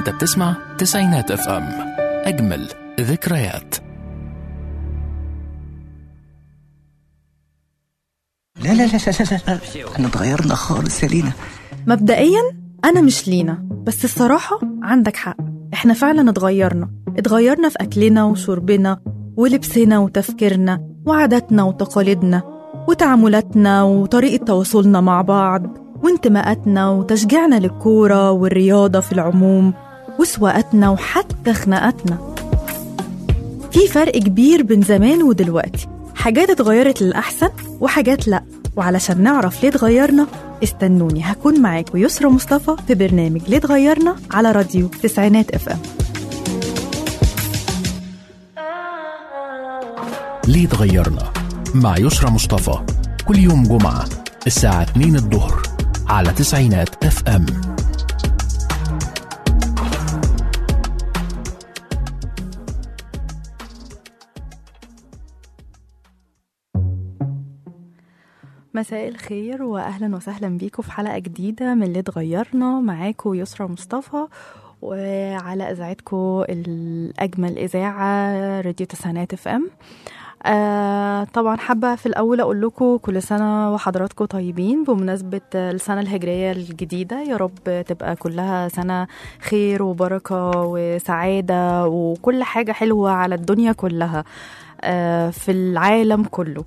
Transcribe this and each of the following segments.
انت بتسمع تسعينات اف ام اجمل ذكريات لا لا لا لا لا, لا. احنا اتغيرنا خالص يا لينا مبدئيا أنا مش لينا بس الصراحة عندك حق إحنا فعلا اتغيرنا اتغيرنا في أكلنا وشربنا ولبسنا وتفكيرنا وعاداتنا وتقاليدنا وتعاملاتنا وطريقة تواصلنا مع بعض وانتماءاتنا وتشجيعنا للكورة والرياضة في العموم وسواقاتنا وحتى خناقاتنا في فرق كبير بين زمان ودلوقتي حاجات اتغيرت للأحسن وحاجات لأ وعلشان نعرف ليه اتغيرنا استنوني هكون معاكم يسرا مصطفى في برنامج ليه اتغيرنا على راديو تسعينات اف ام ليه اتغيرنا مع يسرى مصطفى كل يوم جمعة الساعة 2 الظهر على تسعينات اف ام مساء الخير واهلا وسهلا بيكم في حلقه جديده من اللي اتغيرنا معاكم يسرا مصطفى وعلى اذاعتكم الاجمل اذاعه راديو تسعينات اف ام آه طبعا حابة في الأول أقول لكم كل سنة وحضراتكم طيبين بمناسبة السنة الهجرية الجديدة يا رب تبقى كلها سنة خير وبركة وسعادة وكل حاجة حلوة على الدنيا كلها آه في العالم كله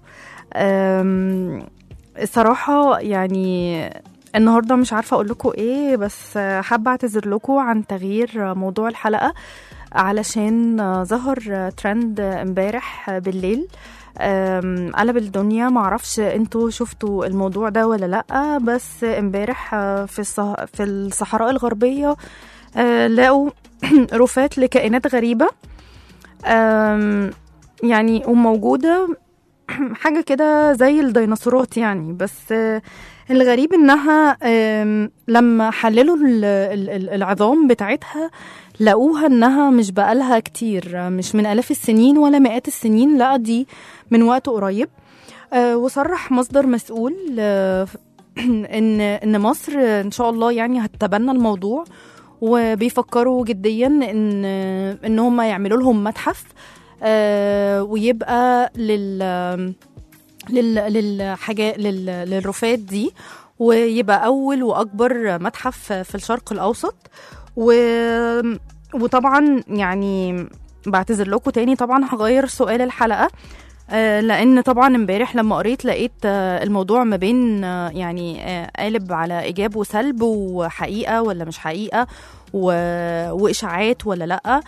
آم، الصراحة يعني النهارده مش عارفة أقول لكم إيه بس حابة أعتذر لكم عن تغيير موضوع الحلقة علشان ظهر ترند امبارح بالليل أم، قلب الدنيا معرفش انتوا شفتوا الموضوع ده ولا لأ بس امبارح في الصح- في الصحراء الغربية أه، لقوا رفات لكائنات غريبة أم، يعني وموجودة حاجة كده زي الديناصورات يعني بس آه، الغريب انها آم، لما حللوا ال- ال- ال- العظام بتاعتها لقوها انها مش بقالها كتير آه، مش من الاف السنين ولا مئات السنين لا دي من وقت قريب آه، وصرح مصدر مسؤول آه، ان ان مصر ان شاء الله يعني هتتبنى الموضوع وبيفكروا جديا ان ان هم يعملوا لهم متحف آه، ويبقى لل لل للحاجات لل للرفات دي ويبقى اول واكبر متحف في الشرق الاوسط و وطبعا يعني بعتذر لكم تاني طبعا هغير سؤال الحلقه آه، لان طبعا امبارح لما قريت لقيت آه، الموضوع ما بين آه، يعني آه، قالب على ايجاب وسلب وحقيقه ولا مش حقيقه و... واشاعات ولا لا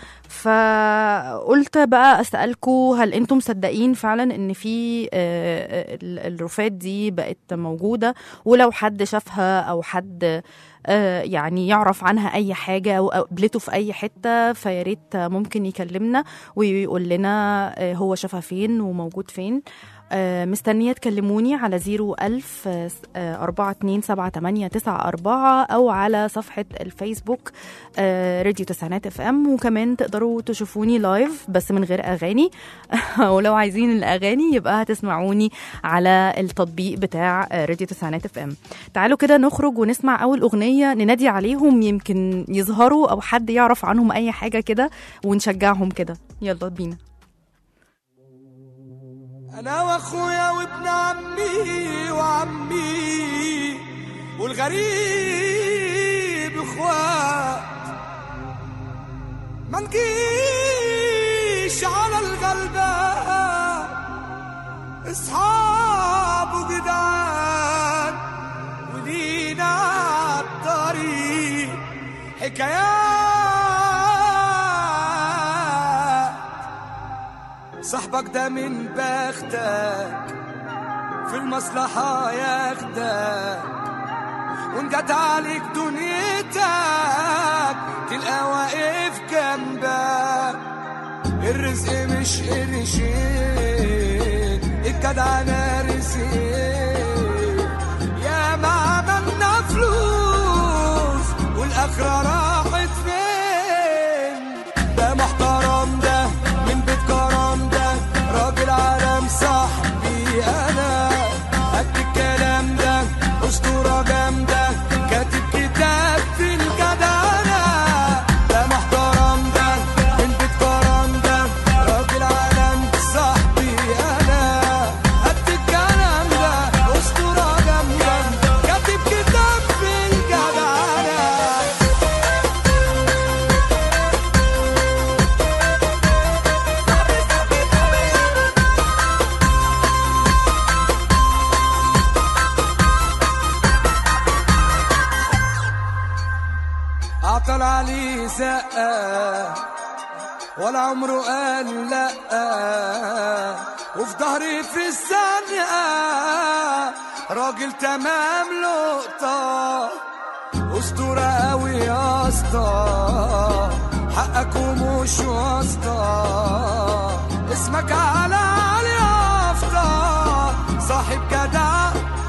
فقلت بقى اسالكم هل انتم مصدقين فعلا ان في آه، ال- الرفات دي بقت موجوده ولو حد شافها او حد آه، يعني يعرف عنها اي حاجه او قابلته في اي حته فياريت ممكن يكلمنا ويقول لنا آه، هو شافها فين وموجود فين آه، مستنية تكلموني على زيرو ألف أربعة اتنين سبعة تمانية تسعة أربعة أو على صفحة الفيسبوك آه، راديو تسعينات اف ام وكمان تقدروا تشوفوني لايف بس من غير أغاني ولو عايزين الأغاني يبقى هتسمعوني على التطبيق بتاع آه، راديو تسعينات اف ام تعالوا كده نخرج ونسمع أول أغنية ننادي عليهم يمكن يظهروا أو حد يعرف عنهم أي حاجة كده ونشجعهم كده يلا بينا انا واخويا وابن عمي وعمي والغريب اخوات ما نجيش على الغلبان اصحاب وجدعان ولينا عالطريق حكايات صاحبك ده من بختك في المصلحة ياخدك وان جت عليك دنيتك تلقى واقف جنبك الرزق مش قرشين الجدع انا رزقين يا ما عملنا فلوس والاخرة راحت فين ده محترم ده من بيت كرم ده راجل عالم صاحبي انا قد الكلام ده اسطورة جامدة كاتب كتاب في الجدعنة ده عطل عليه زقة ولا عمره قال لا وفي ظهري في الزنقة راجل تمام لقطة أسطورة أوي يا اسطى حقك ومش واسطة اسمك على علي يافطة صاحب جدع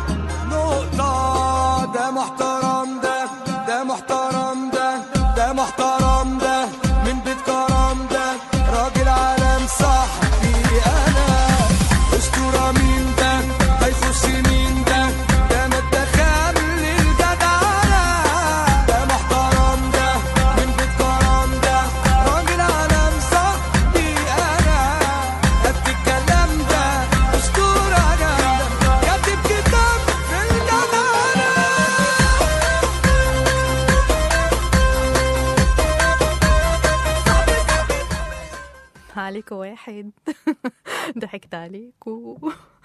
نقطة ده محترم ده ده محترم ده ده محترم ده من بيت كرم ده راجل عالم صاحبي أنا أسطورة مين ده ده يخش مين ده ده متدخل للجدعنة ده محترم ده من بيت كرم ده راجل عالم صاحبي أنا قد الكلام ده أسطورة جامدة كاتب كتاب في الجدعنة عليكوا واحد ضحكت عليكوا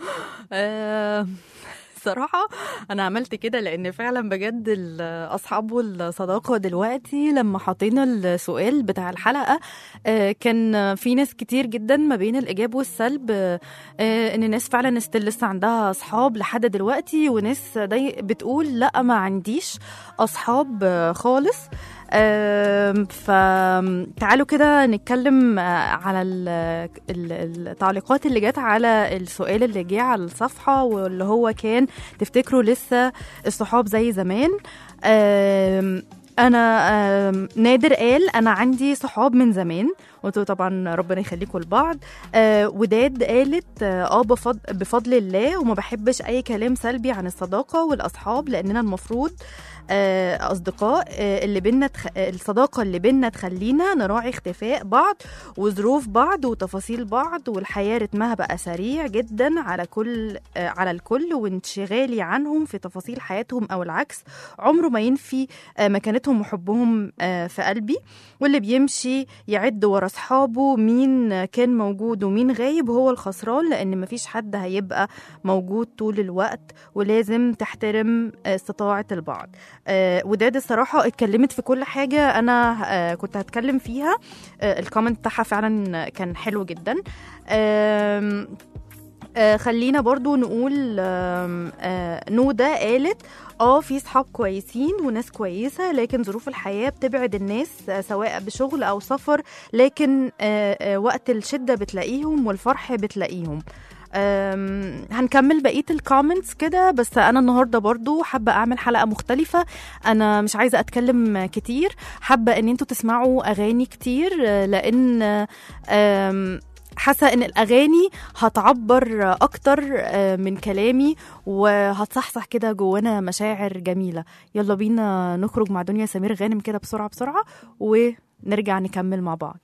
آه، صراحة أنا عملت كده لأن فعلا بجد ال- أصحاب الصداقة دلوقتي لما حطينا السؤال بتاع الحلقة آه، كان في ناس كتير جدا ما بين الإيجاب والسلب آه، آه، إن ناس فعلا ستيل لسه عندها أصحاب لحد دلوقتي وناس داي بتقول لا ما عنديش أصحاب آه، خالص آم، فتعالوا كده نتكلم آه، على ال- ال- التعليقات اللي جت على السؤال اللي جه على الصفحة واللي هو كان تفتكروا لسه الصحاب زي زمان آم، انا آم، نادر قال انا عندي صحاب من زمان وانتوا طبعا ربنا يخليكم لبعض آه وداد قالت اه آه، بفضل, بفضل الله وما بحبش اي كلام سلبي عن الصداقه والاصحاب لاننا المفروض آه، اصدقاء آه، اللي بينا تخ... آه، الصداقه اللي بينا تخلينا نراعي اختفاء بعض وظروف بعض وتفاصيل بعض والحياه رتمها بقى سريع جدا على كل آه، على الكل وانشغالي عنهم في تفاصيل حياتهم او العكس عمره ما ينفي آه، مكانتهم وحبهم آه، في قلبي واللي بيمشي يعد ورا اصحابه مين كان موجود ومين غايب هو الخسران لان مفيش حد هيبقى موجود طول الوقت ولازم تحترم آه، استطاعه البعض آه، وداد الصراحه اتكلمت في كل حاجه انا آه، كنت هتكلم فيها آه، الكومنت بتاعها فعلا كان حلو جدا آم، آه، خلينا برضو نقول آم، آه، نوده قالت اه في صحاب كويسين وناس كويسه لكن ظروف الحياه بتبعد الناس آه، سواء بشغل او سفر لكن آه، آه، وقت الشده بتلاقيهم والفرح بتلاقيهم أم، هنكمل بقيه الكومنتس كده بس انا النهارده برضو حابه اعمل حلقه مختلفه انا مش عايزه اتكلم كتير حابه ان انتوا تسمعوا اغاني كتير آه، لان أم، حاسه ان الاغاني هتعبر اكتر آه، من كلامي وهتصحصح كده جوانا مشاعر جميله يلا بينا نخرج مع دنيا سمير غانم كده بسرعه بسرعه ونرجع نكمل مع بعض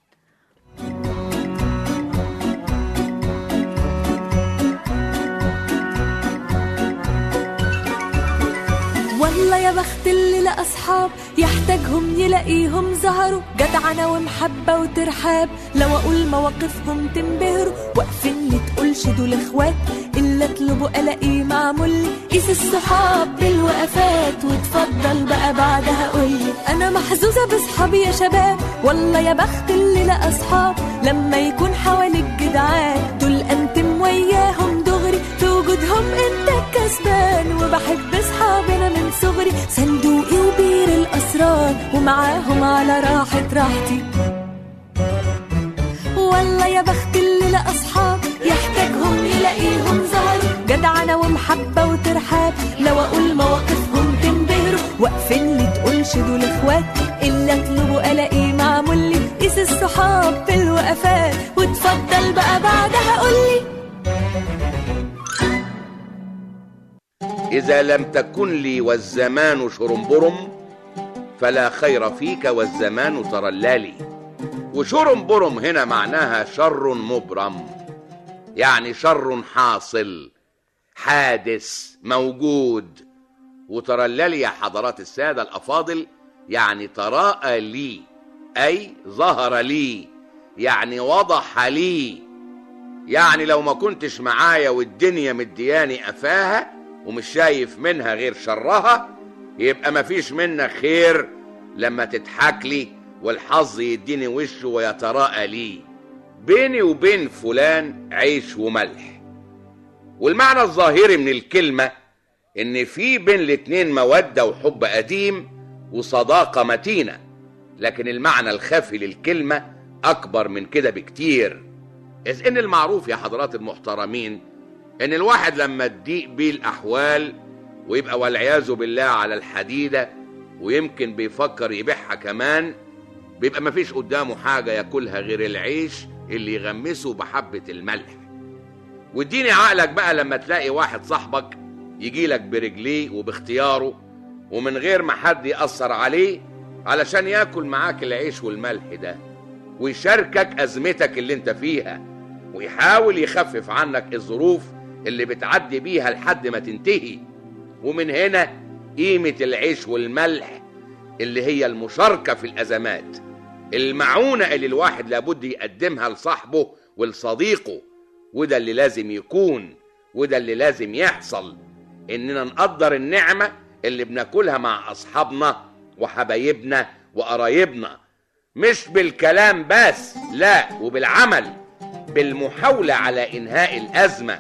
والله يا بخت اللي لقى اصحاب يحتاجهم يلاقيهم ظهروا جدعنة ومحبة وترحاب لو اقول مواقفهم تنبهروا واقفين لي تقولش دول اخوات الا اطلبوا الاقيه معمول لي قيس الصحاب بالوقفات وتفضل بقى بعدها قولي انا محظوظة بصحابي يا شباب والله يا بخت اللي لقى اصحاب لما يكون حواليك جدعان دول انتم وياهم دغري في وجودهم انت الكسبان وبحب اصحابنا من صغري صندوقي وبير الاسرار ومعاهم على راحة راحتي والله يا بخت اللي لقى اصحاب يحتاجهم يلاقيهم ظهر جدعنة ومحبة وترحاب لو اقول مواقفهم تنبهروا واقفين لي تقولش دول اخوات الا اطلبوا الاقيه معمول لي قيس الصحاب في الوقفات وتفضل بقى بعدها قولي إذا لم تكن لي والزمان شرنبرم فلا خير فيك والزمان ترلالي وشرنبرم هنا معناها شر مبرم يعني شر حاصل حادث موجود وترللي يا حضرات السادة الأفاضل يعني تراءى لي أي ظهر لي يعني وضح لي يعني لو ما كنتش معايا والدنيا مدياني قفاها ومش شايف منها غير شرها يبقى مفيش منك خير لما تضحك لي والحظ يديني وشه ويتراءى لي بيني وبين فلان عيش وملح والمعنى الظاهري من الكلمة إن في بين الاتنين مودة وحب قديم وصداقة متينة لكن المعنى الخفي للكلمة أكبر من كده بكتير إذ إن المعروف يا حضرات المحترمين إن الواحد لما تضيق بيه الأحوال ويبقى والعياذ بالله على الحديدة ويمكن بيفكر يبيعها كمان بيبقى مفيش قدامه حاجة ياكلها غير العيش اللي يغمسه بحبة الملح واديني عقلك بقى لما تلاقي واحد صاحبك يجيلك برجليه وباختياره ومن غير ما حد يأثر عليه علشان ياكل معاك العيش والملح ده ويشاركك أزمتك اللي انت فيها ويحاول يخفف عنك الظروف اللي بتعدي بيها لحد ما تنتهي ومن هنا قيمة العيش والملح اللي هي المشاركة في الأزمات المعونة اللي الواحد لابد يقدمها لصاحبه ولصديقه وده اللي لازم يكون وده اللي لازم يحصل إننا نقدر النعمة اللي بناكلها مع أصحابنا وحبايبنا وقرايبنا مش بالكلام بس لا وبالعمل بالمحاولة على إنهاء الأزمة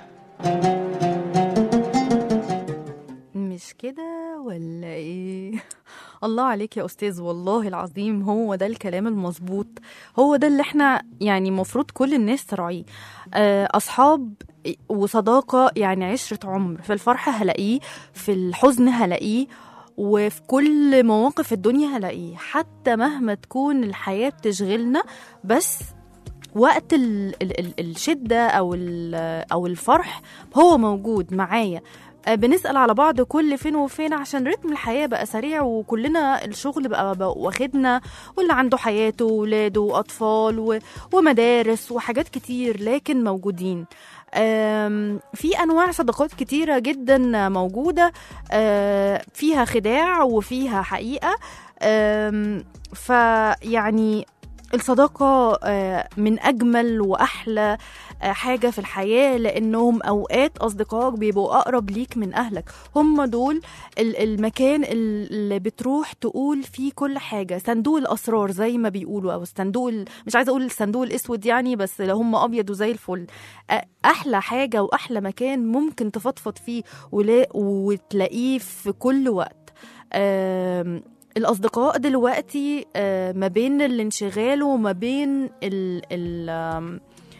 مش كده ولا ايه الله عليك يا استاذ والله العظيم هو ده الكلام المظبوط هو ده اللي احنا يعني المفروض كل الناس تراعيه آه، اصحاب وصداقه يعني عشره عمر في الفرح هلاقيه في الحزن هلاقيه وفي كل مواقف الدنيا هلاقيه حتى مهما تكون الحياه بتشغلنا بس وقت ال ال ال الشده او ال- او الفرح هو موجود معايا آه، بنسأل على بعض كل فين وفين عشان رتم الحياة بقى سريع وكلنا الشغل بقى, بقى واخدنا واللي عنده حياته وولاده وأطفال و- ومدارس وحاجات كتير لكن موجودين آم، في أنواع صداقات كتيرة جدا موجودة آه، فيها خداع وفيها حقيقة آم، فيعني الصداقة آه، من أجمل وأحلى آه، حاجة في الحياة لأنهم أوقات أصدقائك بيبقوا أقرب ليك من أهلك هم دول ال- المكان اللي بتروح تقول فيه كل حاجة صندوق الأسرار زي ما بيقولوا أو الصندوق ال- مش عايزة أقول الصندوق الأسود يعني بس لو هم أبيض وزي الفل آه، أحلى حاجة وأحلى مكان ممكن تفضفض فيه ولا وتلاقيه في كل وقت آم، الأصدقاء دلوقتي آه، ما بين الانشغال وما بين ال ال آم،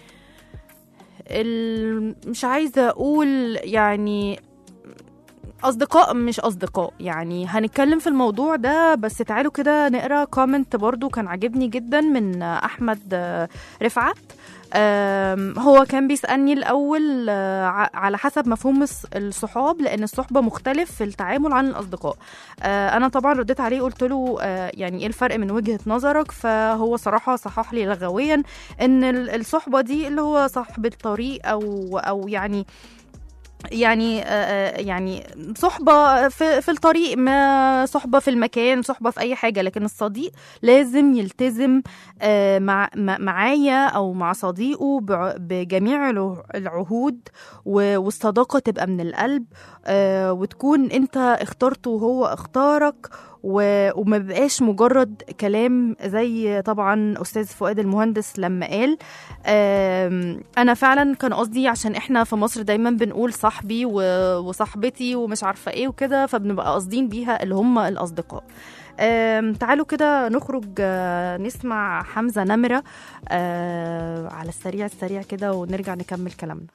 ال مش عايزة أقول يعني أصدقاء مش أصدقاء يعني هنتكلم في الموضوع ده بس تعالوا كده نقرا كومنت برضو كان عاجبني جدا من أحمد آه، رفعت آم، هو كان بيسألني الأول آه، ع- على حسب مفهوم الص- الصحاب لأن الصحبة مختلف في التعامل عن الأصدقاء آه، أنا طبعا رديت عليه قلت له آه، يعني إيه الفرق من وجهة نظرك فهو صراحة صحح لي لغويا إن ال- الصحبة دي اللي هو صاحب الطريق أو أو يعني يعني آه، آه، يعني صحبة في, في الطريق ما صحبة في المكان صحبة في أي حاجة لكن الصديق لازم يلتزم آه، مع مع- معايا أو مع صديقه بع- بجميع الع- العهود و- والصداقة تبقى من القلب آه، وتكون أنت اخترته وهو اختارك و- وما بقاش مجرد كلام زي طبعا أستاذ فؤاد المهندس لما قال آم، انا فعلا كان قصدي عشان احنا في مصر دايما بنقول صاحبي و- وصاحبتي ومش عارفه ايه وكده فبنبقى قاصدين بيها اللي هم الاصدقاء آم، تعالوا كده نخرج آه، نسمع حمزه نمره آه، على السريع السريع كده ونرجع نكمل كلامنا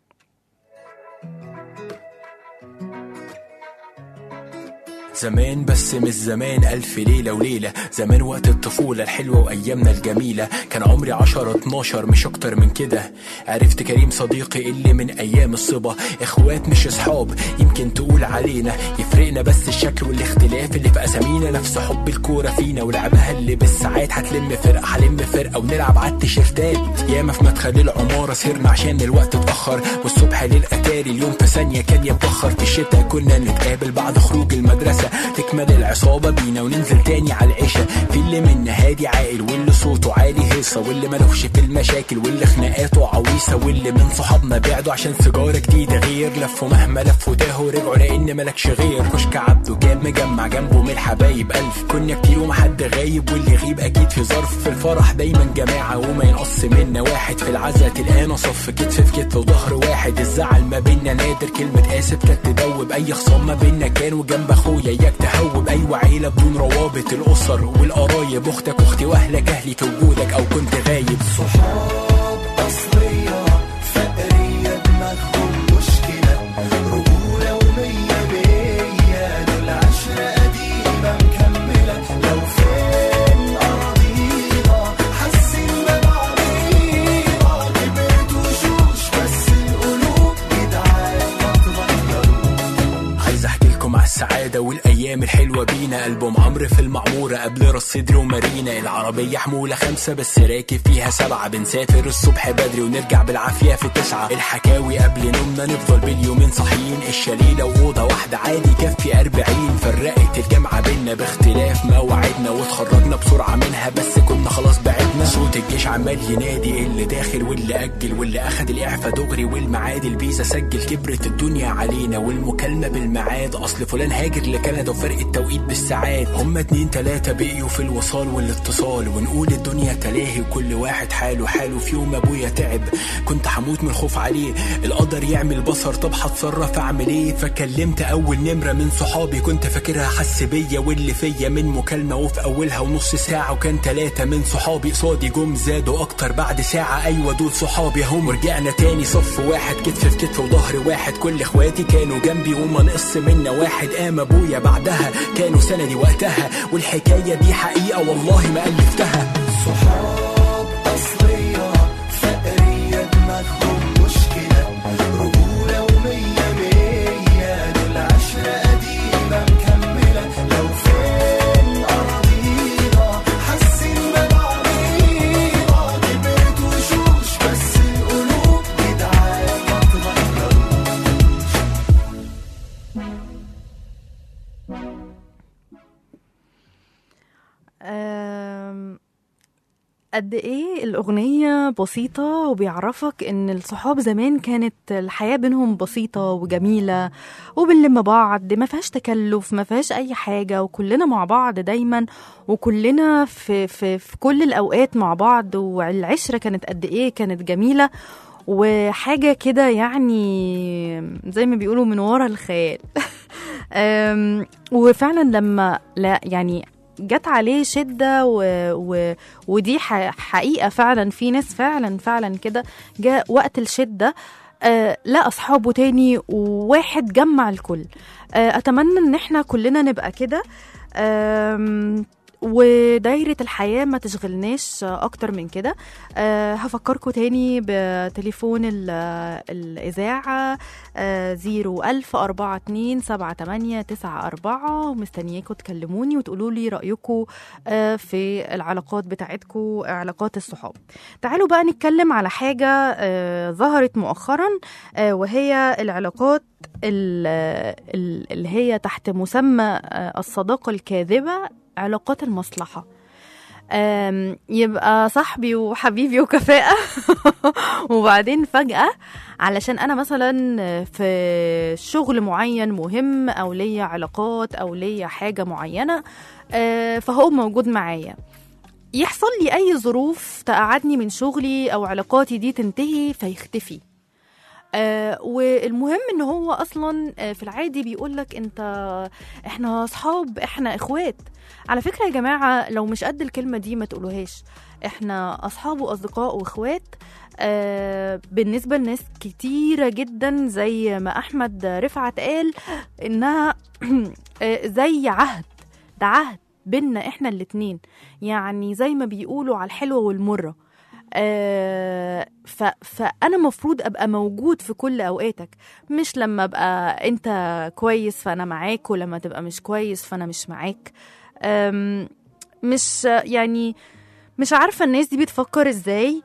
زمان بس مش زمان ألف ليلة وليلة زمان وقت الطفولة الحلوة وأيامنا الجميلة كان عمري عشرة اتناشر مش أكتر من كده عرفت كريم صديقي اللي من أيام الصبا إخوات مش أصحاب يمكن تقول علينا يفرقنا بس الشكل والاختلاف اللي في أسامينا نفس حب الكورة فينا ولعبها اللي بالساعات هتلم فرقة هلم فرقة ونلعب على التيشيرتات ياما في مدخل العمارة سهرنا عشان الوقت اتأخر والصبح للأتاري اليوم في ثانية كان يتبخر في الشتا كنا نتقابل بعد خروج المدرسة تكمل العصابة بينا وننزل تاني على العشاء في اللي منا هادي عاقل واللي صوته عالي هيصة واللي ملوش في المشاكل واللي خناقاته عويصة واللي من صحابنا بعدوا عشان سيجارة جديدة غير لفوا مهما لفوا تاهوا رجعوا لأن ملكش غير كشك عبده كان مجمع جنبه من الحبايب ألف كنا كتير ومحد غايب واللي يغيب أكيد في ظرف في الفرح دايما جماعة وما ينقص منا واحد في العزا تلقانا صف كتف في كتف وظهر واحد الزعل ما بينا نادر كلمة آسف كانت تدوب أي خصام ما بينا كان وجنب أخويا إياك تهوب أيوة عيلة بدون روابط الأسر والقرايب أختك أختي وأهلك أهلي في وجودك أو كنت غايب صحاب أصلية فقرية دماغهم مشكلة رجولة ومية مية دول عشرة قديمة مكملة لو فين أراضينا حاسين ببعضينا كبرت وشوش بس القلوب جدعان ما اتغيروش عايز احكي لكم على السعاده والايام الحلوه بينا البوم عمرو في المعموره قبل راس صدري ومارينا العربيه حموله خمسه بس راكب فيها سبعه بنسافر الصبح بدري ونرجع بالعافيه في تسعه الحكاوي قبل نومنا نفضل باليومين صاحيين الشليله واوضه واحده عادي كفي أربعين فرقت الجامعه بينا باختلاف مواعيدنا واتخرجنا بسرعه منها بس كنا خلاص بعدنا صوت الجيش عمال ينادي اللي داخل واللي اجل واللي اخد الاعفاء دغري والمعاد الفيزا سجل كبرت الدنيا علينا والمكالمه بالميعاد اصل فلان هاجر لكندا وفرق التوقيت بالساعات هما اتنين تلاته بقيوا في الوصال والاتصال ونقول الدنيا تلاهي وكل واحد حاله حاله في يوم ابويا تعب كنت هموت من الخوف عليه القدر يعمل بصر طب هتصرف اعمل ايه فكلمت اول نمره من صحابي كنت فاكرها حس بيا واللي فيا من مكالمه وفي اولها ونص ساعه وكان تلاته من صحابي قصادي جم زادوا اكتر بعد ساعه ايوه دول صحابي هم رجعنا تاني صف واحد كتف في كتف وظهر واحد كل اخواتي كانوا جنبي وما نقص منا واحد قام ابويا بعدها كانوا سندي وقتها والحكايه دي حقيقه والله ما الفتها صحاب أصلية فقرية دماغهم مشكلة رجولة ومية مية دول عشرة قديمة مكملة لو فين أراضينا حاسين ببعضينا كبرت وشوش بس القلوب جدعان ما اتغيروش أم، قد ايه الأغنية بسيطة وبيعرفك ان الصحاب زمان كانت الحياة بينهم بسيطة وجميلة وبنلم بعض ما فيهاش تكلف ما فيهاش اي حاجة وكلنا مع بعض دايما وكلنا في, في, في كل الأوقات مع بعض والعشرة كانت قد ايه كانت جميلة وحاجة كده يعني زي ما بيقولوا من ورا الخيال أم، وفعلا لما لا يعني جت عليه شدة و... و... ودي ح... حقيقة فعلا في ناس فعلا فعلا كده جاء وقت الشدة آه لا أصحابه تاني وواحد جمع الكل آه أتمنى إن احنا كلنا نبقى كده آم، ودايرة الحياة ما تشغلناش أكتر من كده أه هفكركم تاني بتليفون ال- الإذاعة زيرو ألف أربعة اتنين سبعة تمانية تسعة أربعة ومستنياكم تكلموني وتقولوا لي رأيكم آه، في العلاقات بتاعتكم علاقات الصحاب تعالوا بقى نتكلم على حاجة آه، ظهرت مؤخرا آه، وهي العلاقات ال- ال- اللي هي تحت مسمى آه، الصداقة الكاذبة علاقات المصلحة آم، يبقى صاحبي وحبيبي وكفاءة وبعدين فجأة علشان أنا مثلا في شغل معين مهم أو ليا علاقات أو ليا حاجة معينة آه، فهو موجود معايا يحصل لي أي ظروف تقعدني من شغلي أو علاقاتي دي تنتهي فيختفي آه والمهم ان هو اصلا آه في العادي بيقول لك انت احنا اصحاب احنا اخوات على فكره يا جماعه لو مش قد الكلمه دي ما تقولوهاش احنا اصحاب واصدقاء واخوات آه بالنسبه لناس كتيره جدا زي ما احمد رفعت قال انها آه زي عهد ده عهد بينا احنا الاتنين يعني زي ما بيقولوا على الحلوه والمره آه، ف... فانا مفروض ابقى موجود في كل اوقاتك مش لما ابقى انت كويس فانا معاك ولما تبقى مش كويس فانا مش معاك آم، مش يعني مش عارفه الناس دي بتفكر ازاي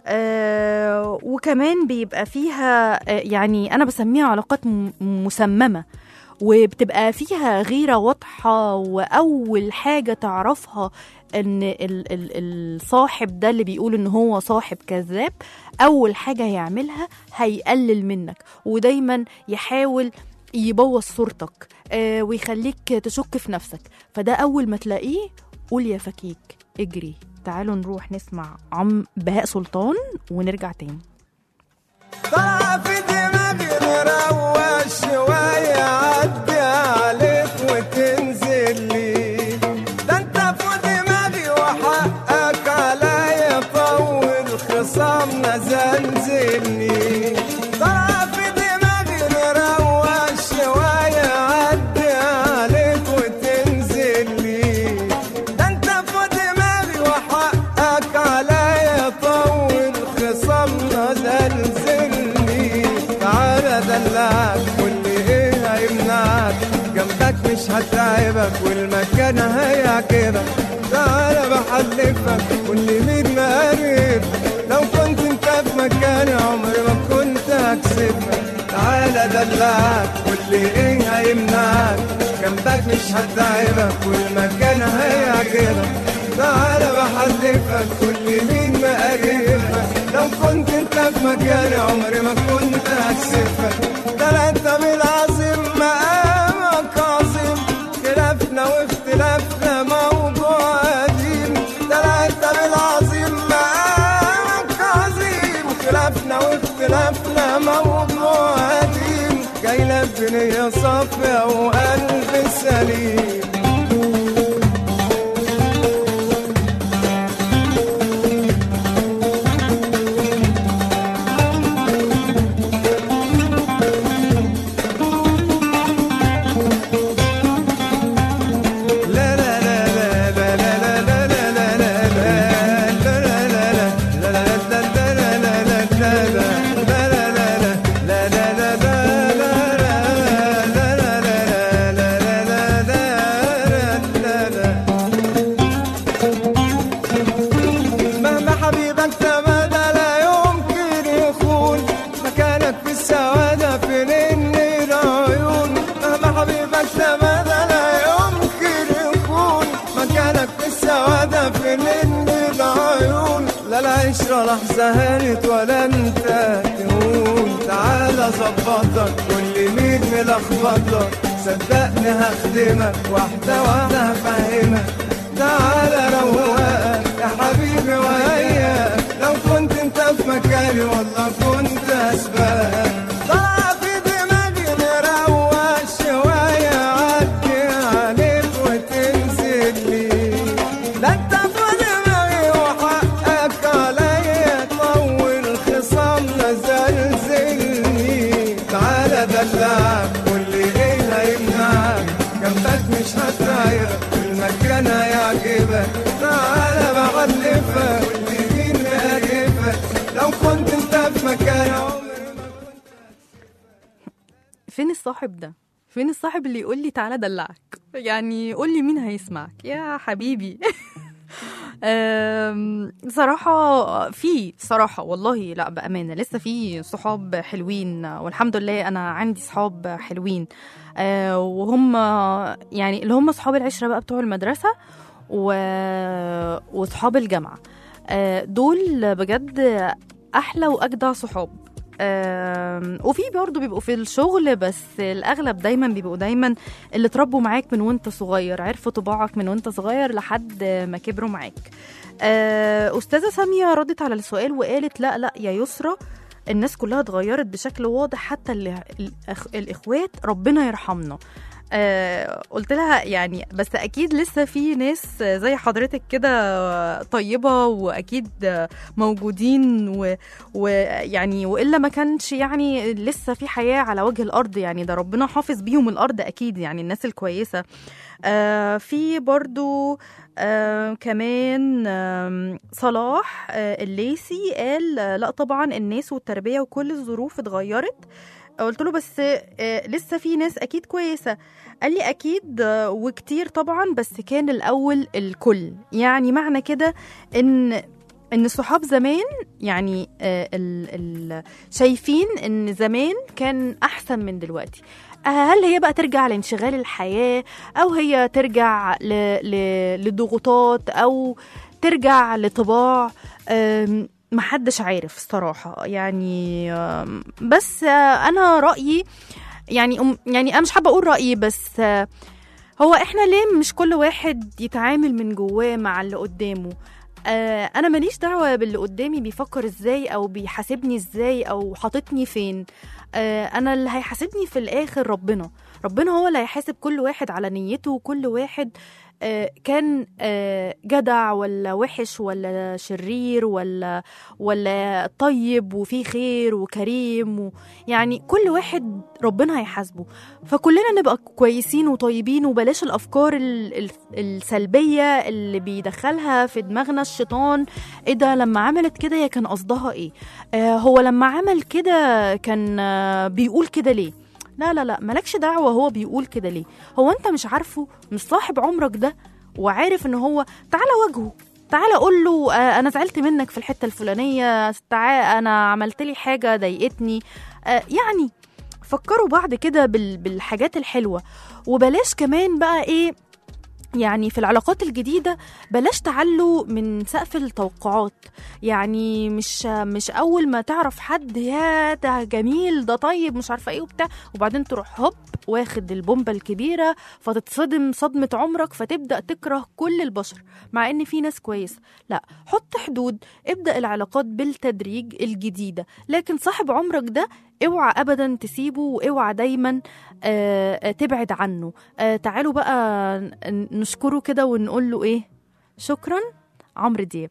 آه وكمان بيبقى فيها آه يعني انا بسميها علاقات م- مسممه وبتبقى فيها غيرة واضحة وأول حاجة تعرفها ان ال- ال- الصاحب ده اللي بيقول ان هو صاحب كذاب اول حاجة هيعملها هيقلل منك ودايما يحاول يبوظ صورتك آه ويخليك تشك في نفسك فده اول ما تلاقيه قول يا فكيك اجري تعالوا نروح نسمع عم بهاء سلطان ونرجع تاني طلع في دماغي نروق شوية عدي عليك وتنزل لي ده انت في دماغي وحقك عليا طول خصامنا زلزلني طلع في دماغي نروق شوية عدي عليك وتنزل لي ده انت في دماغي وحقك عليا طول خصامنا زلزلني تعالى دلعك واللي ايه هيمنعك جنبك مش هتعبك والمكان هيعجبك تعالى بحلفك واللي مين مقرب لو كنت انت في مكاني عمري ما كنت هكسبك تعالى دلعك واللي ايه هيمنعك جنبك مش هتعبك والمكان هيعجبك تعالى بحلفك كل مين مقربك لو كنت انت في مكاني عمري ما كنت هكسفك ده انت بالعظيم مقامك عظيم خلافنا واختلافنا موضوع قديم ده انت بالعظيم مقامك عظيم خلافنا واختلافنا موضوع قديم جاي لك بنية صافية وقلب سليم مهما حبيبك تمادى لا يمكن يخون مكانك في السعادة في نن العيون مهما حبيبك تمادى لا يمكن يخون مكانك في السعادة في نن العيون لا العشرة لحظة هانت ولا انت تهون تعالى ظبطك واللي مين ملخبطك صدقني هخدمك واحدة واحدة هفهمك تعالى روقك يا حبيبي وياك لو كنت انت في مكاني والله كنت اسبقك طلع في دماغي نروق شوية عدي عليك وتنزل لي ده انت في دماغي وحقك عليا طول خصامنا زلزلني تعالى دلعك واللي ايه هيمنعك جنبك مش هتعيرك والمكان هيعجبك تعالى بعلفك واللي مين مقرفك لو كنت انت في مكان عمري ما فين الصاحب ده فين الصاحب اللي يقول لي تعالى دلعك يعني قول لي مين هيسمعك يا حبيبي أم، صراحة في صراحة والله لا بأمانة لسه في صحاب حلوين والحمد لله أنا عندي صحاب حلوين أه، وهم يعني اللي هم صحاب العشرة بقى بتوع المدرسة و... وصحاب الجامعة أه، دول بجد أحلى وأجدع صحاب آم، وفي برضه بيبقوا في الشغل بس الأغلب دايما بيبقوا دايما اللي اتربوا معاك من وانت صغير عرفوا طباعك من وانت صغير لحد ما كبروا معاك آه، أستاذة سامية ردت على السؤال وقالت لا لا يا يسرى الناس كلها اتغيرت بشكل واضح حتى اللي الأخ... الإخوات ربنا يرحمنا آه قلت لها يعني بس اكيد لسه في ناس زي حضرتك كده طيبه واكيد موجودين و- ويعني والا ما كانش يعني لسه في حياه على وجه الارض يعني ده ربنا حافظ بيهم الارض اكيد يعني الناس الكويسه آه في برضو آه كمان آم، صلاح آه الليسي قال آه، لا طبعا الناس والتربيه وكل الظروف اتغيرت قلت له بس آه، لسه في ناس اكيد كويسه قال لي اكيد آه، وكتير طبعا بس كان الاول الكل يعني معنى كده ان ان الصحاب زمان يعني آه، ال ال شايفين ان زمان كان احسن من دلوقتي هل هي بقى ترجع لانشغال الحياة أو هي ترجع ل... ل... لضغوطات أو ترجع لطباع أم، محدش عارف الصراحة يعني أم، بس آه، أنا رأيي يعني أم- يعني أنا مش حابة أقول رأيي بس آه، هو إحنا ليه مش كل واحد يتعامل من جواه مع اللي قدامه آه، انا ماليش دعوه باللي قدامي بيفكر ازاي او بيحاسبني ازاي او حاططني فين آه، انا اللي هيحاسبني في الاخر ربنا ربنا هو اللي هيحاسب كل واحد على نيته وكل واحد آه، كان آه، جدع ولا وحش ولا شرير ولا ولا طيب وفيه خير وكريم و يعني كل واحد ربنا هيحاسبه فكلنا نبقى كويسين وطيبين وبلاش الافكار ال- ال- السلبيه اللي بيدخلها في دماغنا الشيطان ايه ده لما عملت كده هي كان قصدها ايه آه هو لما عمل كده كان آه بيقول كده ليه لا لا لا مالكش دعوه هو بيقول كده ليه هو انت مش عارفه مش صاحب عمرك ده وعارف ان هو تعالى واجهه تعالى قول له آه انا زعلت منك في الحته الفلانيه تعالى انا عملت لي حاجه ضايقتني آه يعني فكروا بعض كده بال- بالحاجات الحلوه وبلاش كمان بقى ايه يعني في العلاقات الجديدة بلاش تعلوا من سقف التوقعات يعني مش مش أول ما تعرف حد يا ده جميل ده طيب مش عارفة ايه وبتاع وبعدين تروح هوب واخد البومبة الكبيرة فتتصدم صدمة عمرك فتبدأ تكره كل البشر مع ان في ناس كويسة لا حط حدود ابدأ العلاقات بالتدريج الجديدة لكن صاحب عمرك ده اوعى ابدا تسيبه واوعى دايما آه، آه، تبعد عنه آه، تعالوا بقى ن- نشكره كده ونقول له ايه شكرا عمرو دياب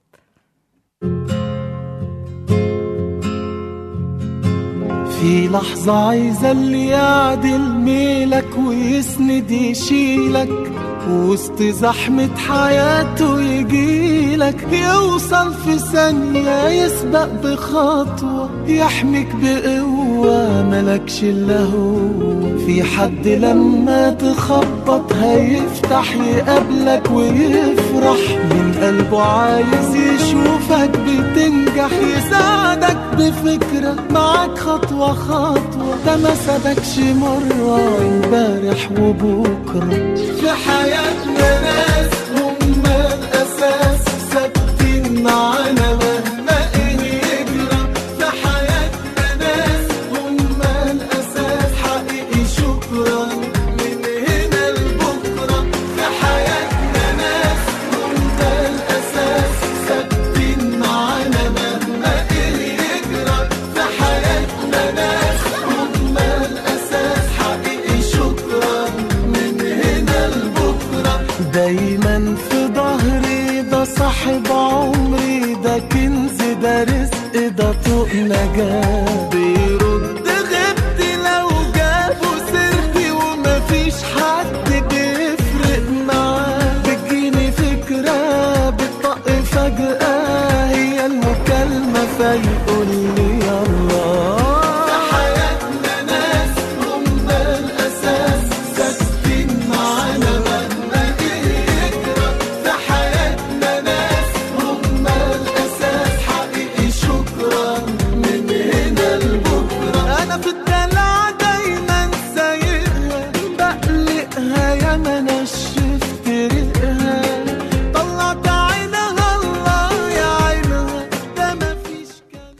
في لحظة عايزة اللي يعدل ميلك ويسند يشيلك وسط زحمة حياته يجيلك يوصل في ثانية يسبق بخطوة يحميك بقوة ملكش إلا هو في حد لما تخبط هيفتح يقابلك ويفرح من قلبه عايز يشوفك بتنجح يساعدك بفكرة معاك خطوة خطوة ده ما سابكش مرة امبارح وبكرة في حياتنا ناس هم الأساس ثابتين معانا مهما ايه يجرى في حياتنا ناس هم الأساس حقيقي شكرا من هنا لبكرة في حياتنا ناس هم الأساس ثابتين معانا مهما ايه يجرى في حياتنا ناس هم الأساس حقيقي شكرا من هنا لبكرة دايما في ظهري ده صاحب عمري ده كنز ده رزق ده طوق نجاة بيرد غبتي لو جابوا سيرتي ومفيش حد بيفرق معاه بتجيني فكرة بتطق فجأة هي المكالمة فيقول لي يلا في حياتنا ناس هم الأساس ثابتين معانا مهما يجرى في حياتنا ناس هم الأساس حقيقي شكرا من هنا لبكرة أنا في الدلع دايما سايقها بقلقها يا ما نشفت ريقها طلعت عينها الله يا عينها ده مفيش كلام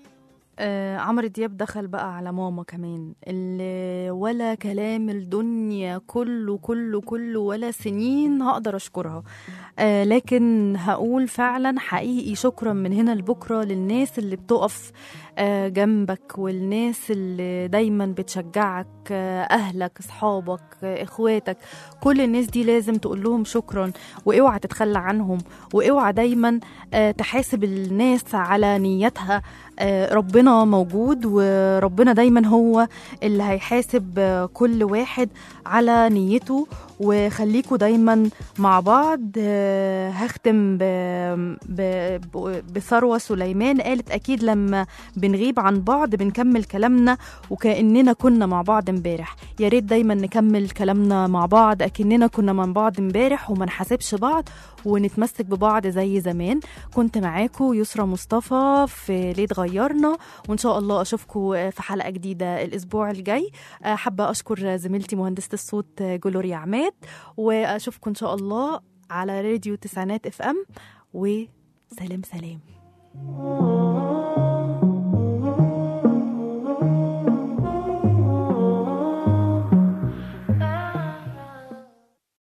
آه عمرو دياب دخل بقى على ماما كمان اللي ولا كلام الدنيا كله كله كله ولا سنين هقدر اشكرها آه لكن هقول فعلا حقيقي شكرا من هنا لبكره للناس اللي بتقف آه جنبك والناس اللي دايما بتشجعك آه اهلك اصحابك آه اخواتك كل الناس دي لازم تقول لهم شكرا واوعى تتخلى عنهم واوعى دايما آه تحاسب الناس على نيتها آه، ربنا موجود وربنا دايما هو اللي هيحاسب آه، كل واحد على نيته وخليكوا دايما مع بعض آه، هختم ب- ب- ب- بثروة سليمان قالت أكيد لما بنغيب عن بعض بنكمل كلامنا وكأننا كنا مع بعض امبارح يا ريت دايما نكمل كلامنا مع بعض أكننا كنا مع بعض امبارح وما نحاسبش بعض ونتمسك ببعض زي زمان كنت معاكم يسرى مصطفى في ليت غيرنا وان شاء الله اشوفكم في حلقه جديده الاسبوع الجاي آه، حابه اشكر زميلتي مهندسه الصوت آه، جلوريا عماد واشوفكم ان شاء الله على راديو تسعينات اف ام وسلام سلام